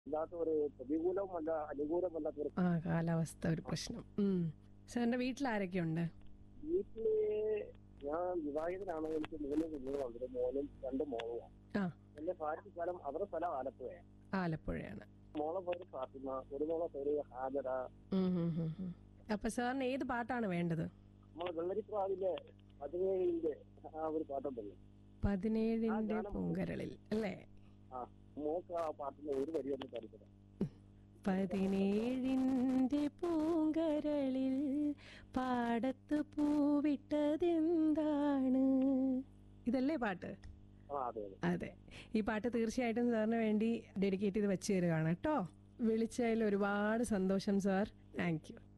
ഇല്ലാത്ത ഒരു പ്രതികൂലമല്ല അനുകൂലമല്ലാത്ത ഒരു ആ കാലാവസ്ഥ ഒരു പ്രശ്നം ഉം. സാറിന്റെ വീട്ടിൽ ആരൊക്കെയുണ്ട് വീട്ടില് ഞാൻ വിവാഹിതനാണ് എനിക്ക് മൂന്ന് കുഞ്ഞുങ്ങളുണ്ട് ഒരു മോനും രണ്ട് മോളുമാണ് ആ എന്റെ ഭാര്യ സ്ഥലം അവരുടെ സ്ഥലം ആലപ്പുഴയാണ് ആലപ്പുഴയാണ് മോളെ പേര് ഫാത്തിമ ഒരു മോളെ പേര് ഹാജര ഉം, ഉം, ഉം, ഉം. അപ്പൊ സാറിന് ഏത് പാട്ടാണ് വേണ്ടത് നമ്മളെ വെള്ളരിപ്രാവിലെ പതിനേഴിന്റെ ആ ഒരു പാട്ടുണ്ടല്ലോ പതിനേഴിന്റെ പൂങ്കരളിൽ അല്ലേ ആ മോക്ക് ആ പാട്ടിന്റെ ഒരു വരി ഒന്ന് പഠിക്കണം പതിനേഴിന്റെ പൂങ്കരളിൽ പാടത്ത് പൂവിട്ടതെന്താണ് ഇതല്ലേ പാട്ട് ആ അതെ അതെ അതെ ഈ പാട്ട് തീർച്ചയായിട്ടും സാറിന് വേണ്ടി ഡെഡിക്കേറ്റ് ചെയ്ത് വെച്ച് തരുകയാണ് കേട്ടോ വിളിച്ചതിൽ ഒരുപാട് സന്തോഷം സാർ താങ്ക് യു